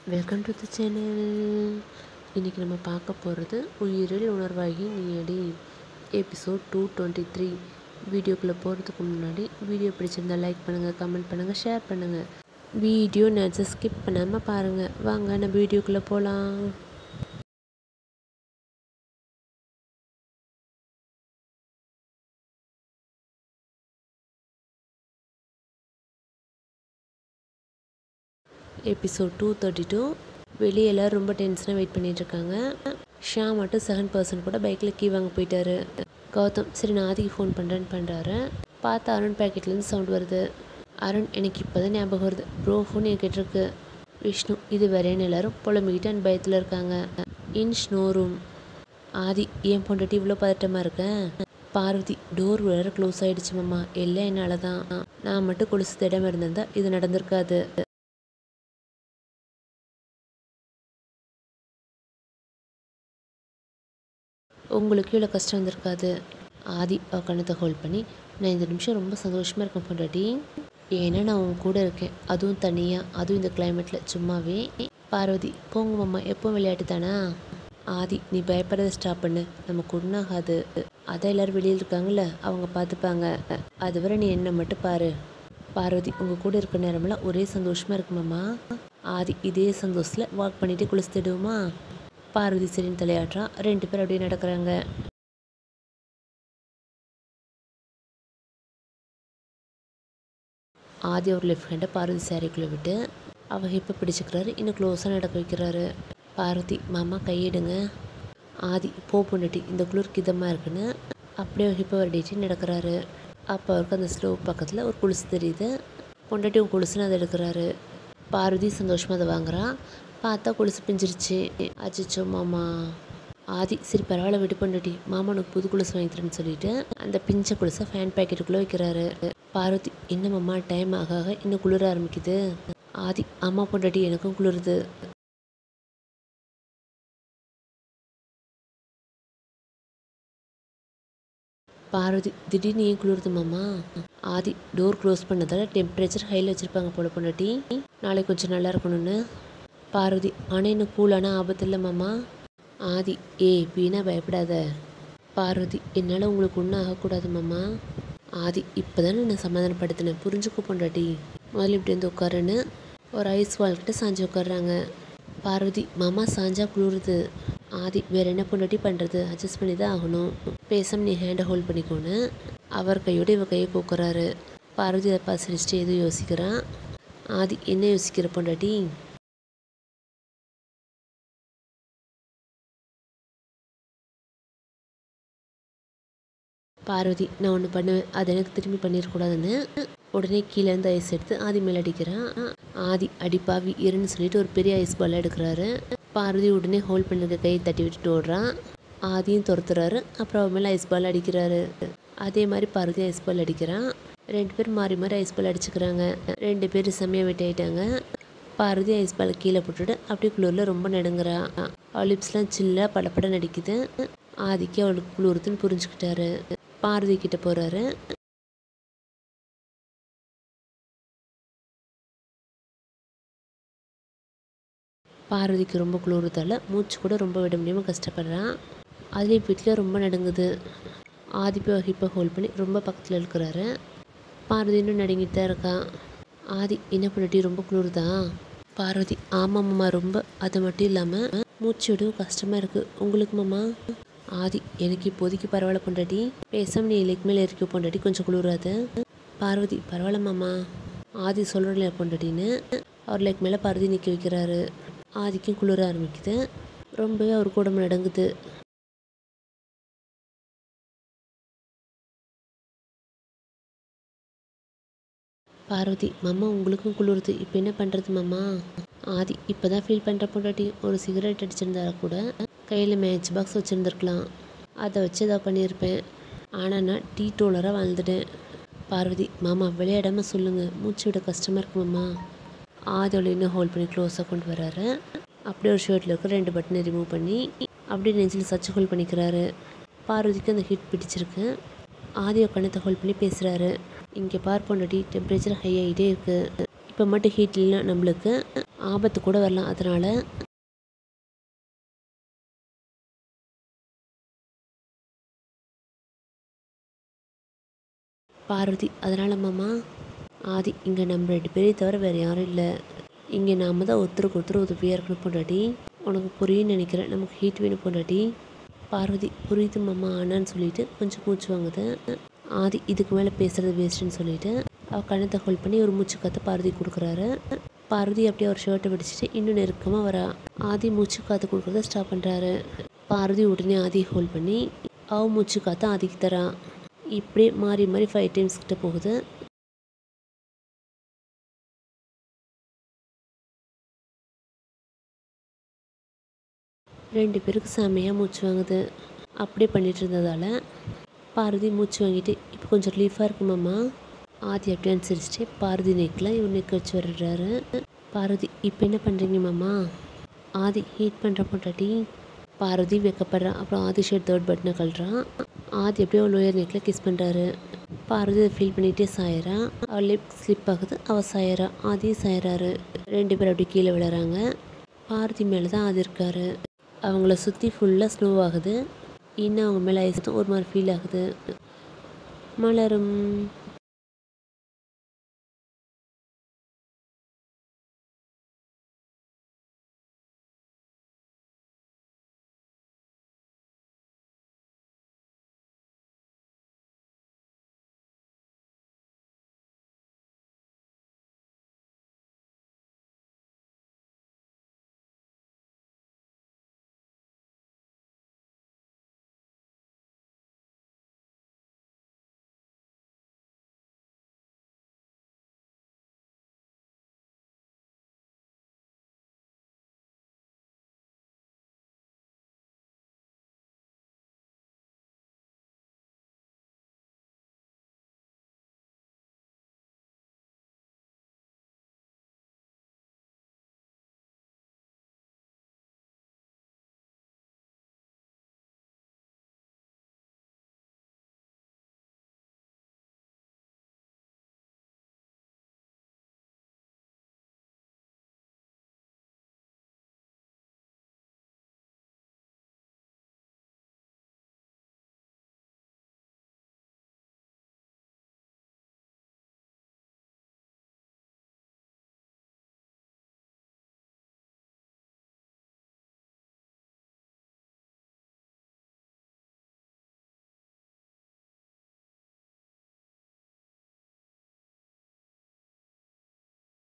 welcome to the channel இன்றைக்கி நம்ம பார்க்க போகிறது உயிரில் உணர்வாகி நீயடி எபிசோட் டூ டுவெண்ட்டி த்ரீ வீடியோக்குள்ளே போகிறதுக்கு முன்னாடி வீடியோ பிடிச்சிருந்தா லைக் பண்ணுங்கள் கமெண்ட் பண்ணுங்கள் ஷேர் பண்ணுங்கள் வீடியோ நினச்சி ஸ்கிப் பண்ணாமல் பாருங்கள் வாங்க நம்ம வீடியோக்குள்ளே போகலாம் எபிசோட் டூ தேர்ட்டி டூ வெளியே எல்லோரும் ரொம்ப டென்ஷனாக வெயிட் பண்ணிட்டு இருக்காங்க ஷா மட்டும் செகண்ட் பர்சன் கூட பைக்கில் கீ வாங்க போயிட்டாரு கௌதம் சரி நான் ஆதிக்கு ஃபோன் பண்ணுறேன்னு பண்ணுறாரு பார்த்தா அருண் பேக்கெட்லேருந்து சவுண்ட் வருது அருண் எனக்கு இப்போ தான் ஞாபகம் வருது ப்ரோ ஃபோன் என் இருக்கு விஷ்ணு இது வரையன்னு எல்லாரும் புலம்பிக்கிட்டு அந்த பயத்தில் இருக்காங்க இன் ஸ்னோ ரூம் ஆதி ஏன் பொண்டாட்டி இவ்வளோ பதட்டமாக இருக்கேன் பார்வதி டோர் வேறு க்ளோஸ் ஆகிடுச்சு மாமா எல்லாம் என்னால் தான் நான் மட்டும் கொலுசு திடம் இருந்திருந்தா இது நடந்திருக்காது உங்களுக்கு இவ்வளோ கஷ்டம் வந்திருக்காது ஆதி அவ கண்ணத்தை ஹோல்ட் பண்ணி நான் இந்த நிமிஷம் ரொம்ப சந்தோஷமாக இருக்கேன் பொண்டாட்டி ஏன்னா நான் உன் கூட இருக்கேன் அதுவும் தனியாக அதுவும் இந்த கிளைமேட்டில் சும்மாவே பார்வதி போங்க மாமா எப்போ விளையாட்டு தானா ஆதி நீ பயப்படுறத ஸ்டாப் பண்ணு நமக்கு ஒன்றாகாது அதான் எல்லோரும் வெளியில் இருக்காங்கல்ல அவங்க பார்த்துப்பாங்க அதுவரை நீ என்ன மட்டும் பாரு பார்வதி உங்கள் கூட இருக்கிற நேரமெல்லாம் ஒரே சந்தோஷமாக இருக்குமாம்மா ஆதி இதே சந்தோஷத்தில் வாக் பண்ணிட்டு குளிச்சுடுவோமா பார்வதி சரின்னு தலையாட்டுறா ரெண்டு பேர் அப்படியே நடக்கிறாங்க ஆதி ஒரு லெஃப்ட் ஹேண்டை பார்வதி சாரிக்குள்ளே விட்டு அவள் ஹிப்பை பிடிச்சிக்கிறாரு இன்னும் க்ளோஸாக நடக்க வைக்கிறாரு பார்வதி மாமா கையிடுங்க ஆதி போ பொண்ணுட்டி இந்த குளிருக்கு இதமாக இருக்குன்னு அப்படியே ஹிப்பை வருடிட்டு நடக்கிறாரு அப்போ அவருக்கு அந்த ஸ்லோ பக்கத்தில் ஒரு குளிசு தெரியுது பொண்டாட்டி ஒரு குளிசுன்னு அதை எடுக்கிறாரு பார்வதி சந்தோஷமாக அதை வாங்குறான் பார்த்தா கொலுசு பிஞ்சிருச்சு அச்சிச்சோ மாமா ஆதி சரி பரவாயில்ல விட்டு பொண்டாட்டி மாமா உனக்கு புது கொலுசு வாங்கி தரேன்னு சொல்லிட்டு அந்த பிஞ்ச கொலுசை ஃபேன் பேக்கெட்டுக்குள்ளே வைக்கிறாரு பார்வதி என்ன மாமா டைம் ஆக ஆக இன்னும் குளிர ஆரம்பிக்குது ஆதி அம்மா பொண்டாட்டி எனக்கும் குளிருது பார்வதி திடீர்னு ஏன் குளிருது மாமா ஆதி டோர் க்ளோஸ் பண்ணதால டெம்பரேச்சர் ஹையில் வச்சுருப்பாங்க போல பொண்டாட்டி நாளைக்கு கொஞ்சம் நல்லா இருக்கணும்னு பார்வதி ஆனால் இன்னும் கூலான ஆபத்து இல்லை மாமா ஆதி ஏய் வீணா பயப்படாத பார்வதி என்னால் உங்களுக்கு ஒன்றும் ஆகக்கூடாது மாமா ஆதி இப்போ தானே நான் சமாதானப்படுத்தினேன் புரிஞ்சுக்க பொண்டாட்டி முதல்ல இப்படி வந்து உட்காருன்னு ஒரு ஐஸ் வால்கிட்ட சாஞ்சு உட்காடுறாங்க பார்வதி மாமா சாஞ்சா குளிருது ஆதி வேற என்ன பொண்டாட்டி பண்ணுறது அட்ஜஸ்ட் பண்ணி தான் ஆகணும் பேசாம நீ ஹேண்டை ஹோல்ட் பண்ணிக்கோன்னு அவர் கையோட இவ கையை போக்குறாரு பார்வதி அதை பசிரிச்சுட்டு எதுவும் யோசிக்கிறான் ஆதி என்ன யோசிக்கிற பொண்டாட்டி பார்வதி நான் ஒன்று பண்ணுவேன் அது எனக்கு திரும்பி பண்ணிடக்கூடாதுன்னு உடனே கீழே இருந்து ஐஸ் எடுத்து ஆதி மேலே அடிக்கிறான் ஆதி அடிப்பாவி இருன்னு சொல்லிட்டு ஒரு பெரிய ஐஸ் பால் எடுக்கிறாரு பார்வதி உடனே ஹோல்ட் பண்ணிருக்க கையை தட்டி விட்டுட்டு ஓடுறான் ஆதியும் துரத்துறாரு அப்புறம் அவன் மேலே ஐஸ் பால் அடிக்கிறாரு அதே மாதிரி பார்வதி ஐஸ் பால் அடிக்கிறான் ரெண்டு பேர் மாறி மாறி ஐஸ் பால் அடிச்சுக்கிறாங்க ரெண்டு பேர் செம்மையாக வெட்டி ஆயிட்டாங்க பார்வதி ஐஸ் பால் கீழே போட்டுட்டு அப்படியே குளிரில் ரொம்ப நடுங்குறா அவள் லிப்ஸ்லாம் சில்லாக படப்பட நடிக்குது ஆதிக்கு அவளுக்கு குளிருதுன்னு புரிஞ்சுக்கிட்டாரு பார்வதி கிட்ட போகிறாரு பார்வதிக்கு ரொம்ப குளிர்றதால மூச்சு கூட ரொம்ப விட முடியாமல் கஷ்டப்படுறான் அதுலேயும் வீட்டில் ரொம்ப நடுங்குது ஆதி போய் ஹிப்பை ஹோல்ட் பண்ணி ரொம்ப பக்கத்தில் இருக்கிறாரு பார்வதி இன்னும் நடுங்கிட்டு தான் இருக்கான் ஆதி என்ன பண்ணிட்டு ரொம்ப குளிருதா பார்வதி ஆமாம் மாமா ரொம்ப அது மட்டும் இல்லாமல் மூச்சு விடவும் கஷ்டமாக இருக்குது உங்களுக்கு மாமா ஆதி எனக்கு இப்போதைக்கு பரவாயில்ல பொண்டாட்டி பேசாம நீ இலைக்கு மேலே இருக்க பொண்டாட்டி கொஞ்சம் குளிராது பார்வதி பரவாயில்ல மாமா ஆதி சொல்கிறல பொண்டாட்டின்னு அவர் லைக் மேலே பார்வதி நிற்க வைக்கிறாரு ஆதிக்கும் குளிர ஆரம்பிக்குது ரொம்பவே அவர் கூடம் நடங்குது பார்வதி மாமா உங்களுக்கும் குளிருது இப்போ என்ன பண்ணுறது மாமா ஆதி இப்போ தான் ஃபீல் பண்ணுற பொண்டாட்டி ஒரு சிகரெட் அடிச்சிருந்தா கூட கையில் மேட்ச் பாக்ஸ் வச்சுருந்துருக்கலாம் அதை வச்சு ஏதாவது பண்ணியிருப்பேன் ஆனால் நான் டீ டோலராக வாழ்ந்துட்டேன் பார்வதி மாமா விளையாடாம சொல்லுங்கள் மூச்சு விட கஷ்டமாக இருக்கு மாமா ஆதோட இன்னும் ஹோல்ட் பண்ணி க்ளோஸாக கொண்டு வராரு அப்படியே ஒரு ஷர்ட்டில் இருக்க ரெண்டு பட்டனை ரிமூவ் பண்ணி அப்படியே நெஞ்சில் சச்சு ஹோல்ட் பண்ணிக்கிறாரு பார்வதிக்கு அந்த ஹிட் பிடிச்சிருக்கு ஆதிய கணத்தை ஹோல்ட் பண்ணி பேசுகிறாரு இங்கே பார் பொண்டாட்டி டெம்பரேச்சர் ஹை ஆகிட்டே இருக்குது இப்போ மட்டும் ஹீட் இல்லைன்னா நம்மளுக்கு ஆபத்து கூட வரலாம் அதனால் பார்வதி அதனால் மாமா ஆதி இங்கே நம்ம ரெண்டு பேரையும் தவிர வேறு யாரும் இல்லை இங்கே நாம தான் ஒருத்தருக்கு ஒருத்தர் உதவியாக இருக்கணும் பொண்டாட்டி உனக்கு புரியும்னு நினைக்கிறேன் நமக்கு ஹீட் வேணும் பொண்டாட்டி பார்வதி புரியுது மாமா ஆனான்னு சொல்லிட்டு கொஞ்சம் மூச்சு வாங்குது ஆதி இதுக்கு மேலே பேசுகிறது வேஸ்ட்டுன்னு சொல்லிட்டு அவள் கண்ணத்தை ஹோல்ட் பண்ணி ஒரு மூச்சு காற்று பார்வதி கொடுக்குறாரு பார்வதி அப்படியே ஒரு ஷர்ட்டை பிடிச்சிட்டு இன்னும் நெருக்கமாக வரா ஆதி மூச்சு காற்று கொடுக்குறத ஸ்டாப் பண்ணுறாரு பார்வதி உடனே ஆதி ஹோல்ட் பண்ணி அவ மூச்சு காற்று ஆதிக்கு தரா இப்படியே மாறி மாறி ஃபைவ் டைம்ஸ் கிட்ட போகுது ரெண்டு பேருக்கு செமையாக மூச்சு வாங்குது அப்படியே பண்ணிட்டு இருந்ததால் பார்வதி மூச்சு வாங்கிட்டு இப்போ கொஞ்சம் ரிலீஃபாக இருக்கு மாமா ஆதி அப்படியே அனுசரிச்சுட்டு பார்வதி நெக்கில் இவன் நெக் வச்சு வர்றாரு பார்வதி இப்போ என்ன பண்ணுறீங்க மாமா ஆதி ஹீட் பண்ணுற பொண்டாட்டி பார்வதி வெக்கப்படுறான் அப்புறம் ஆதி ஷர்ட் தேர்ட் பட்டனை கழுறான் ஆதி அப்படியே ஒரு லோயர் நெக்கில் கிஸ் பண்ணுறாரு பார்வதி அதை ஃபீல் பண்ணிகிட்டே சாயறா அவள் லிப் ஸ்லிப் ஆகுது அவள் சாயறா ஆதி சாயறாரு ரெண்டு பேரும் அப்படியே கீழே விழுறாங்க பார்வதி மேலே தான் ஆதி இருக்காரு அவங்கள சுற்றி ஃபுல்லாக ஸ்னோ ஆகுது இன்னும் அவங்க மேலே ஐஸ் ஒரு மாதிரி ஃபீல் ஆகுது மலரும்